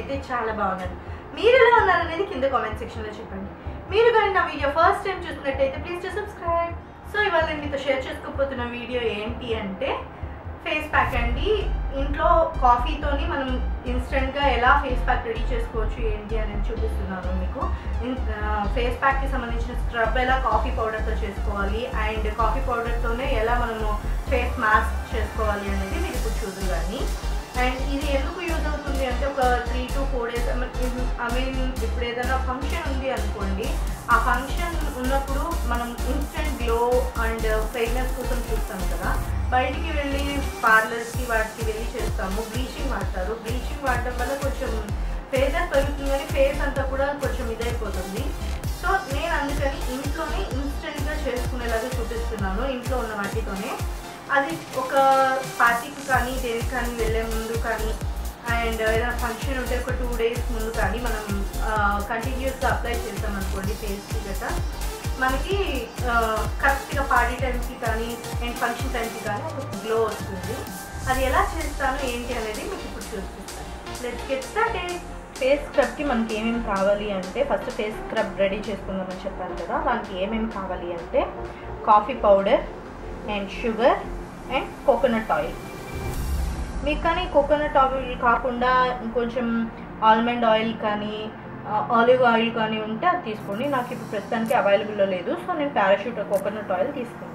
నేనైతే చాలా బాగున్నాను మీరు ఎలా ఉన్నారు అనేది కింద కామెంట్ సెక్షన్లో చెప్పండి మీరు కానీ నా వీడియో ఫస్ట్ టైం చూసినట్టయితే ప్లీజ్ టు సబ్స్క్రైబ్ సో ఇవాళ నేను మీతో షేర్ చేసుకోబోతున్న వీడియో ఏంటి అంటే ఫేస్ ప్యాక్ అండి ఇంట్లో కాఫీతోని మనం ఇన్స్టెంట్గా ఎలా ఫేస్ ప్యాక్ రెడీ చేసుకోవచ్చు ఏంటి అనేది చూపిస్తున్నాను మీకు ఫేస్ ప్యాక్కి సంబంధించిన స్క్రబ్ ఎలా కాఫీ పౌడర్తో చేసుకోవాలి అండ్ కాఫీ పౌడర్తోనే ఎలా మనము ఫేస్ మాస్క్ చేసుకోవాలి అనేది మీరు ఇప్పుడు చూద్దు కానీ అండ్ ఇది ఎందుకు యూజ్ అవుతుంది అంటే ఒక three to four days I mean ఇప్పుడు ఏదైనా ఫంక్షన్ ఉంది అనుకోండి ఆ ఫంక్షన్ ఉన్నప్పుడు మనం ఇన్స్టెంట్ గ్లో అండ్ ఫ్రేగ్నెన్స్ కోసం చూస్తాం కదా బయటికి వెళ్ళి పార్లర్స్కి వాటికి వెళ్ళి చేస్తాము బ్లీచింగ్ వాడతారు బ్లీచింగ్ వాడటం వల్ల కొంచెం ఫేసెస్ పెరుగుతుంది కానీ ఫేస్ అంతా కూడా కొంచెం ఇదైపోతుంది సో నేను అందుకని ఇంట్లోనే ఇన్స్టెంట్గా చేసుకునేలాగా చూపిస్తున్నాను ఇంట్లో ఉన్న వాటితోనే అది ఒక పార్టీకి కానీ దేనికి కానీ వెళ్ళే ముందు కానీ అండ్ ఏదైనా ఫంక్షన్ ఉంటే ఒక టూ డేస్ ముందు కానీ మనం కంటిన్యూస్గా అప్లై చేస్తాం అనుకోండి ఫేస్కి గట్రా మనకి కరెక్ట్గా పార్టీ టైంకి కానీ అండ్ ఫంక్షన్ టైంకి కానీ ఒక గ్లో వస్తుంది అది ఎలా చేస్తాను ఏంటి అనేది మీకు ఇప్పుడు చూపిస్తాను లెట్స్ గెట్ స్టార్టెడ్ ఫేస్ స్క్రబ్కి మనకి ఏమేమి కావాలి అంటే ఫస్ట్ ఫేస్ స్క్రబ్ రెడీ చేసుకుందామని చెప్పాను కదా దానికి ఏమేమి కావాలి అంటే coffee powder and sugar and coconut oil మీకు కానీ కోకోనట్ ఆయిల్ కాకుండా ఇంకొంచెం ఆల్మండ్ ఆయిల్ కానీ ఆలివ్ ఆయిల్ కానీ ఉంటే అది తీసుకోండి నాకు ఇప్పుడు ప్రస్తుతానికి అవైలబుల్లో లేదు సో నేను పారాషూట్ కోకోనట్ ఆయిల్ తీసుకున్నాను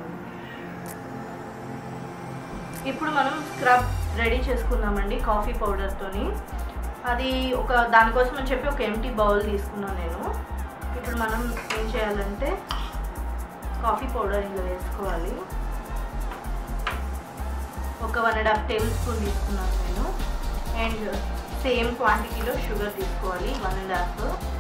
ఇప్పుడు మనం స్క్రబ్ రెడీ చేసుకుందామండి కాఫీ పౌడర్తోని అది ఒక దానికోసం అని చెప్పి ఒక ఎంటీ బౌల్ తీసుకున్నాను నేను ఇప్పుడు మనం ఏం చేయాలంటే కాఫీ పౌడర్ ఇందులో వేసుకోవాలి ఒక one and half tablespoon తీసుకున్నాను నేను అండ్ సేమ్ క్వాంటిటీలో షుగర్ తీసుకోవాలి వన్ అండ్ హాఫ్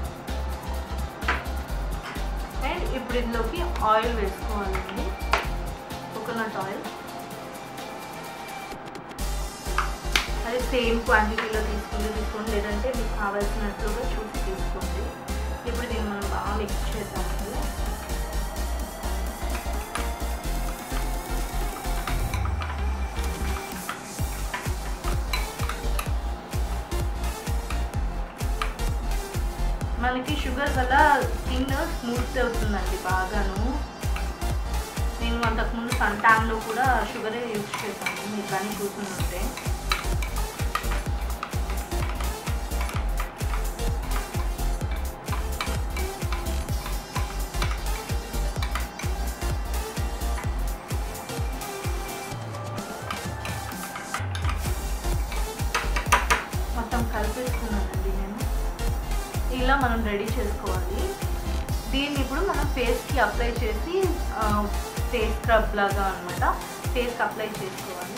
అండ్ ఇప్పుడు ఇందులోకి ఆయిల్ వేసుకోవాలండి కోకోనట్ ఆయిల్ అది సేమ్ క్వాంటిటీలో తీసుకుంటే తీసుకోండి లేదంటే మీకు కావాల్సినట్లుగా చూసి తీసుకోండి ఇప్పుడు దీన్ని మనం బాగా మిక్స్ చేద్దాము మనకి షుగర్ వల్ల స్కిన్ స్మూత్ అవుతుందండి బాగాను నేను అంతకుముందు సన్ ట్యాన్లో కూడా షుగరే యూజ్ చేశాను మీరు కానీ చూస్తుంటే మొత్తం కలిపేసుకున్నానండి నేను ఇలా మనం రెడీ చేసుకోవాలి దీన్ని ఇప్పుడు మనం ఫేస్కి అప్లై చేసి ఫేస్ స్క్రబ్ లాగా అనమాట ఫేస్కి అప్లై చేసుకోవాలి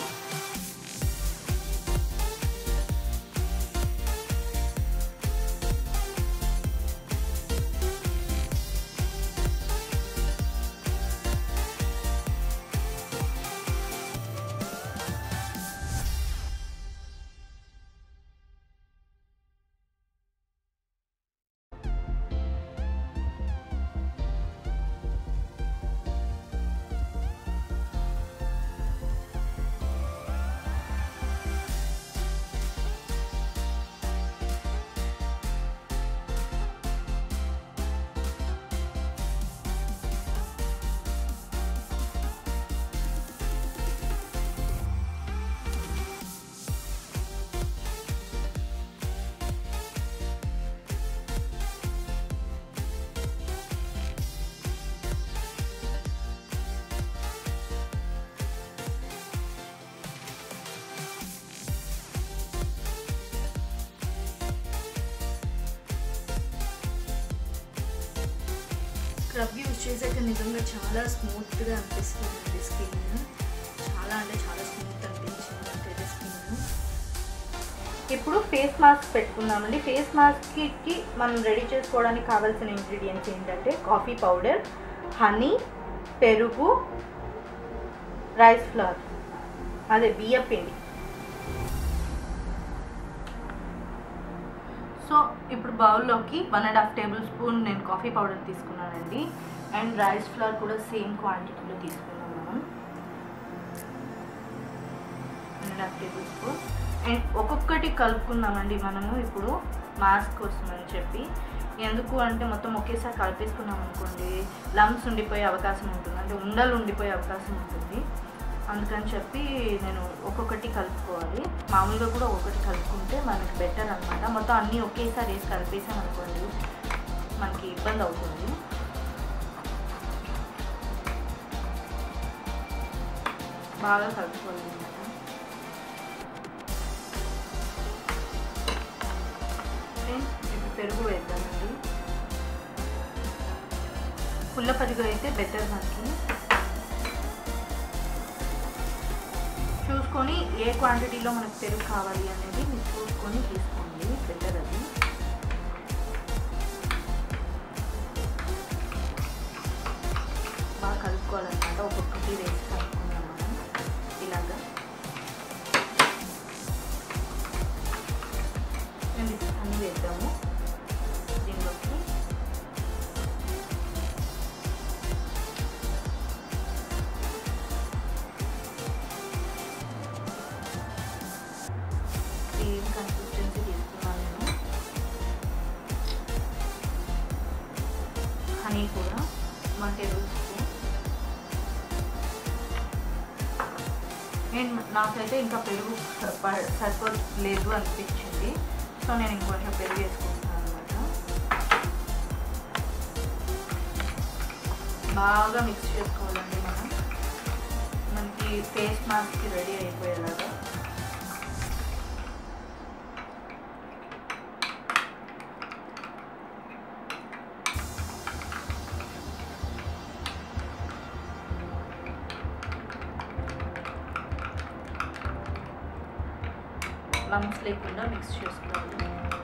స్క్రబ్ యూజ్ చేసాక నిజంగా చాలా స్మూత్గా అనిపిస్తుంది స్కిన్ చాలా అంటే చాలా స్మూత్ అనిపించింది నాకైతే స్కిన్ ఇప్పుడు ఫేస్ మాస్క్ పెట్టుకుందామండి ఫేస్ మాస్క్కి మనం రెడీ చేసుకోవడానికి కావాల్సిన ఇంగ్రీడియంట్స్ ఏంటంటే కాఫీ పౌడర్ హనీ పెరుగు రైస్ ఫ్లవర్ అదే బియ్య పిండి సో ఇప్పుడు బౌల్లోకి one and half tablespoon నేను కాఫీ పౌడర్ తీసుకున్నానండి అండ్ రైస్ ఫ్లవర్ కూడా సేమ్ క్వాంటిటీలో తీసుకున్నాం మనం one and half tablespoon and ఒక్కొక్కటి కలుపుకుందామండి మనము ఇప్పుడు మాస్క్ కోసం అని చెప్పి ఎందుకు అంటే మొత్తం ఒకేసారి కలిపేసుకున్నాం అనుకోండి లమ్స్ ఉండిపోయే అవకాశం ఉంటుంది అంటే ఉండలు ఉండిపోయే అవకాశం ఉంటుంది అందుకని చెప్పి నేను ఒక్కొక్కటి కలుపుకోవాలి మామూలుగా కూడా ఒక్కొక్కటి కలుపుకుంటే మనకి బెటర్ అనమాట మొత్తం అన్నీ ఒకేసారి వేసి కలిపేసాం అనుకోండి మనకి ఇబ్బంది అవుతుంది బాగా కలుపుకోవాలి అన్నమాట ఫ్రెండ్స్ ఇప్పుడు పెరుగు వేద్దామండి పుల్ల పెరుగు అయితే బెటర్ మనకి చూసుకొని ఏ క్వాంటిటీలో మనకు పెరుగు కావాలి అనేది మీరు చూసుకొని తీసుకోండి బెటర్ అది బాగా కలుపుకోవాలన్నమాట ఒక్కొక్కటి వేసి కలుపుకున్నాం మనం ఇలాగా అండ్ అన్నీ వేద్దాము దీనిలోకి సేమ్ కన్సిస్టెన్సీ తీసుకున్నాను నేను హనీ కూడా వన్ టేబుల్ స్పూన్ నేను నాకైతే ఇంకా పెరుగు సరిప- సరిపోలేదు అనిపించింది సో నేను ఇంకొంచెం పెరుగు వేసుకుంటున్నాను అనమాట బాగా మిక్స్ చేసుకోవాలండి మనం మనకి ఫేస్ మాస్క్ రెడీ అయిపోయేలాగా లంప్స్ లేకుండా మిక్స్ చేసుకోవాలి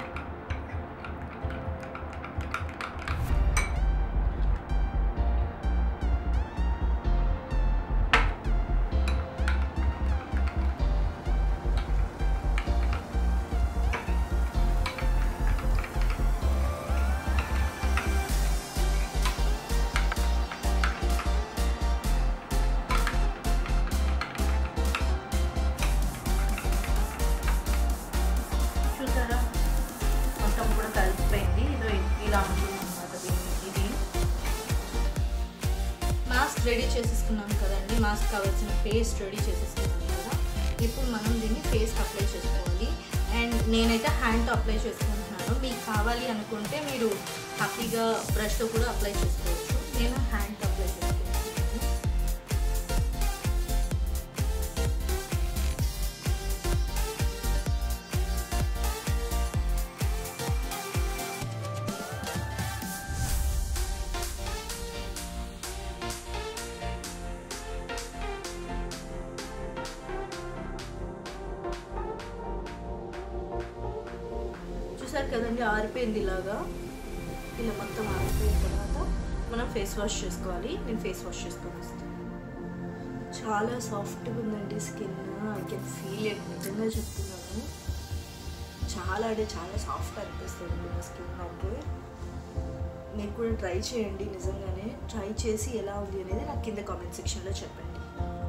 చూసారా మొత్తం కూడా కలిసిపోయింది ఇదో ఇలా ఉంటుంది అనమాట ఇది మాస్క్ రెడీ చేసేసుకున్నాం కదండి మాస్క్ కావాల్సిన పేస్ట్ రెడీ చేసేసుకున్నాం కదా ఇప్పుడు మనం దీన్ని ఫేస్కి అప్లై చేసుకోవాలి అండ్ నేనైతే హ్యాండ్తో అప్లై చేసుకుంటున్నాను మీకు కావాలి అనుకుంటే మీరు హ్యాపీగా బ్రష్తో కూడా అప్లై చేసుకోవచ్చు నేను హ్యాండ్తో అప్లై చేసుకుంటున్నాను చూసారు కదండి ఆరిపోయింది ఇలాగా ఇలా మొత్తం ఆరిపోయిన తర్వాత మనం ఫేస్ వాష్ చేసుకోవాలి నేను ఫేస్ వాష్ చేసుకొని వస్తాను చాలా సాఫ్ట్గా ఉందండి skin I can feel it నిజంగా చెప్తున్నాను చాలా అంటే చాలా సాఫ్ట్ అనిపిస్తుంది నా స్కిన్ నాకు మీరు కూడా ట్రై చేయండి నిజంగానే ట్రై చేసి ఎలా ఉంది అనేది నాకు కింద కామెంట్ సెక్షన్లో చెప్పండి